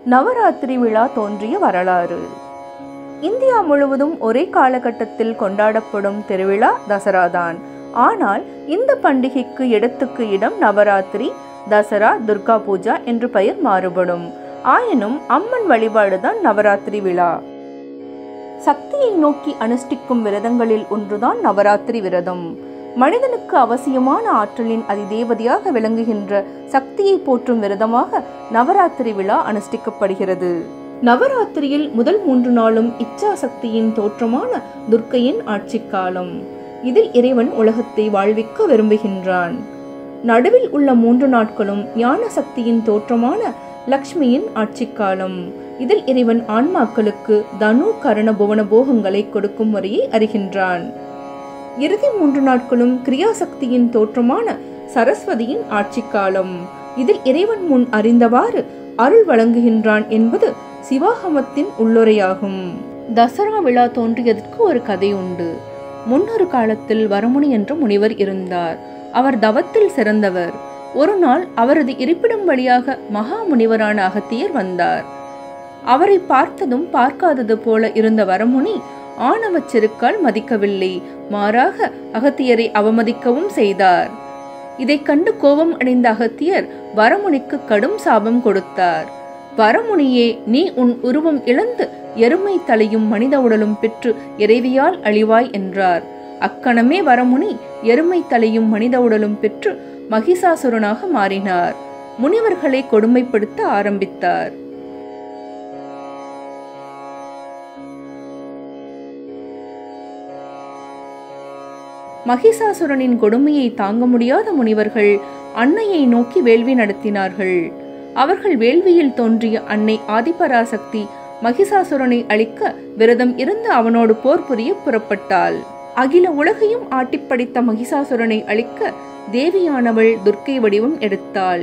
நவராத்திரி விழா தோன்றிய வரலாறு இந்தியா முழுவதும் ஒரே காலகட்டத்தில் கொண்டாடப்படும் திருவிழா தசராதான் ஆனால் இந்த பண்டிகைக்கு இடத்துக்கு இடம் நவராத்திரி தசரா துர்கா பூஜா என்று பெயர் மாறுபடும் ஆயினும் அம்மன் வழிபாடுதான் நவராத்திரி விழா சக்தியை நோக்கி அனுஷ்டிக்கும் விரதங்களில் ஒன்றுதான் நவராத்திரி விரதம் மனிதனுக்கு அவசியமான ஆற்றலின் அதிதேவதையாக விளங்குகின்ற சக்தியை போற்றும் விரதமாக நவராத்திரி விழா அனுஷ்டிக்கப்படுகிறது நவராத்திரியில் முதல் மூன்று நாளும் இச்சா சக்தியின் தோற்றமான துர்க்கையின் ஆட்சி காலம் இதில் இறைவன் உலகத்தை வாழ்விக்க விரும்புகின்றான் நடுவில் உள்ள மூன்று நாட்களும் ஞான சக்தியின் தோற்றமான லக்ஷ்மியின் ஆட்சி காலம் இதில் இறைவன் ஆன்மாக்களுக்கு தனு கரண புவன போகங்களை கொடுக்கும் முறையை அறிகின்றான் இறுதி மூன்று நாட்களும் கிரியாசக்தியின் தோற்றமான சரஸ்வதியின் ஆட்சி காலம் இதில் இறைவன் முன் அறிந்தவாறு அருள் வழங்குகின்றான் என்பது சிவாகமத்தின் உள்ளுரையாகும் தசரா விழா தோன்றியதற்கு ஒரு கதை உண்டு முன்னொரு காலத்தில் வரமுனி என்ற முனிவர் இருந்தார் அவர் தவத்தில் சிறந்தவர் ஒரு நாள் அவரது இருப்பிடம் வழியாக மகா முனிவரான அகத்தியர் வந்தார் அவரை பார்த்ததும் பார்க்காதது போல இருந்த வரமுனி ஆணவச் செருக்கால் மதிக்கவில்லை மாறாக அகத்தியரை அவமதிக்கவும் செய்தார் இதைக் கண்டு கோபம் அடைந்த அகத்தியர் வரமுனிக்கு கடும் சாபம் கொடுத்தார் வரமுனியே நீ உன் உருவம் இழந்து எருமை தலையும் மனித உடலும் பெற்று இறைவியால் அழிவாய் என்றார் அக்கணமே வரமுனி எருமை தலையும் மனித உடலும் பெற்று மகிஷாசுரனாக மாறினார் முனிவர்களை கொடுமைப்படுத்த ஆரம்பித்தார் மகிஷாசுரனின் கொடுமையை தாங்க முடியாத முனிவர்கள் அன்னையை நோக்கி வேள்வி நடத்தினார்கள் அவர்கள் வேள்வியில் தோன்றிய அன்னை ஆதிபராசக்தி மகிஷாசுரனை அழிக்க விரதம் இருந்து அவனோடு போர் புரிய புறப்பட்டாள் அகில உலகையும் ஆட்டிப்படைத்த மகிஷாசுரனை அழிக்க தேவியானவள் துர்க்கை வடிவம் எடுத்தாள்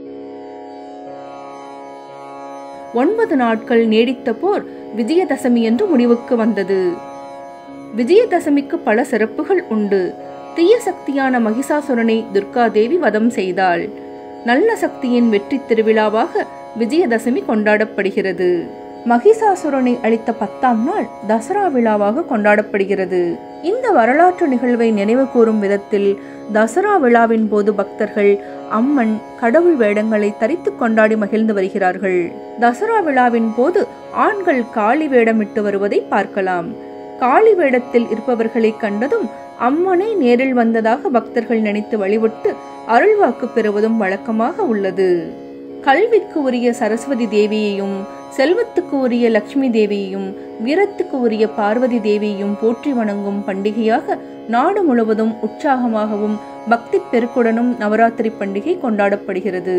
ஒன்பது நாட்கள் நீடித்த போர் விஜயதசமி என்று முடிவுக்கு வந்தது விஜயதசமிக்கு பல சிறப்புகள் உண்டு தீய சக்தியான மகிஷாசுரனை துர்கா தேவி வதம் செய்தாள் நல்ல சக்தியின் வெற்றி திருவிழாவாக விஜயதசமி கொண்டாடப்படுகிறது மகிஷாசுரனை அளித்த பத்தாம் நாள் தசரா விழாவாக கொண்டாடப்படுகிறது இந்த வரலாற்று நிகழ்வை நினைவு கூறும் விதத்தில் தசரா விழாவின் போது பக்தர்கள் அம்மன் கடவுள் வேடங்களை தரித்து கொண்டாடி மகிழ்ந்து வருகிறார்கள் தசரா விழாவின் போது ஆண்கள் காளி வேடமிட்டு வருவதை பார்க்கலாம் காளி வேடத்தில் இருப்பவர்களை கண்டதும் அம்மனை நேரில் வந்ததாக பக்தர்கள் நினைத்து வழிபட்டு அருள்வாக்கு பெறுவதும் வழக்கமாக உள்ளது கல்விக்கு உரிய சரஸ்வதி தேவியையும் செல்வத்துக்கு உரிய லக்ஷ்மி தேவியையும் வீரத்துக்கு உரிய பார்வதி தேவியையும் போற்றி வணங்கும் பண்டிகையாக நாடு முழுவதும் உற்சாகமாகவும் பக்தி பெருக்குடனும் நவராத்திரி பண்டிகை கொண்டாடப்படுகிறது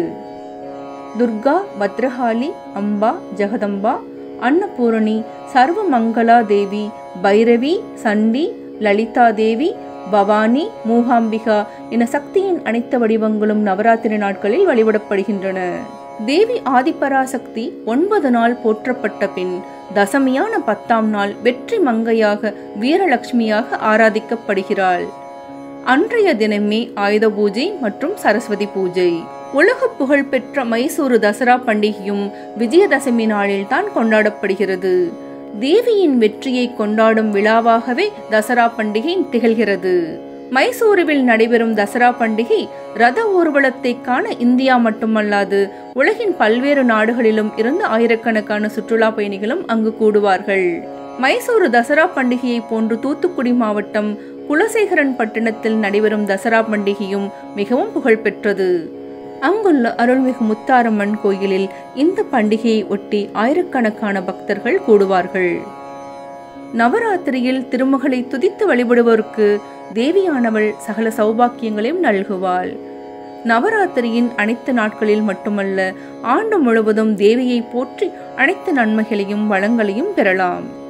துர்கா பத்ரகாளி அம்பா ஜெகதம்பா அன்னபூரணி சர்வமங்களா தேவி பைரவி சண்டி லலிதா தேவி பவானி மூகாம்பிகா என சக்தியின் அனைத்து வடிவங்களும் நவராத்திரி நாட்களில் வழிபடப்படுகின்றன தேவி ஆதிபராசக்தி ஒன்பது நாள் போற்றப்பட்ட பின் தசமியான பத்தாம் நாள் வெற்றி மங்கையாக வீரலட்சுமியாக ஆராதிக்கப்படுகிறாள் அன்றைய தினமே ஆயுத பூஜை மற்றும் சரஸ்வதி பூஜை உலக புகழ்பெற்ற மைசூரு தசரா பண்டிகையும் விஜயதசமி நாளில் தான் கொண்டாடப்படுகிறது தேவியின் வெற்றியை கொண்டாடும் விழாவாகவே தசரா பண்டிகை திகழ்கிறது மைசூருவில் நடைபெறும் தசரா பண்டிகை ரத ஊர்வலத்தை காண இந்தியா மட்டுமல்லாது உலகின் பல்வேறு நாடுகளிலும் இருந்து ஆயிரக்கணக்கான சுற்றுலா பயணிகளும் அங்கு கூடுவார்கள் மைசூரு தசரா பண்டிகையை போன்று தூத்துக்குடி மாவட்டம் குலசேகரன் பட்டணத்தில் நடைபெறும் தசரா பண்டிகையும் மிகவும் புகழ்பெற்றது அங்குள்ள அருள்மிகு முத்தாரம்மன் கோயிலில் இந்த பண்டிகையை ஒட்டி ஆயிரக்கணக்கான பக்தர்கள் கூடுவார்கள் நவராத்திரியில் திருமகளை துதித்து வழிபடுவோருக்கு தேவியானவள் சகல சௌபாக்கியங்களையும் நல்குவாள் நவராத்திரியின் அனைத்து நாட்களில் மட்டுமல்ல ஆண்டு முழுவதும் தேவியை போற்றி அனைத்து நன்மைகளையும் வளங்களையும் பெறலாம்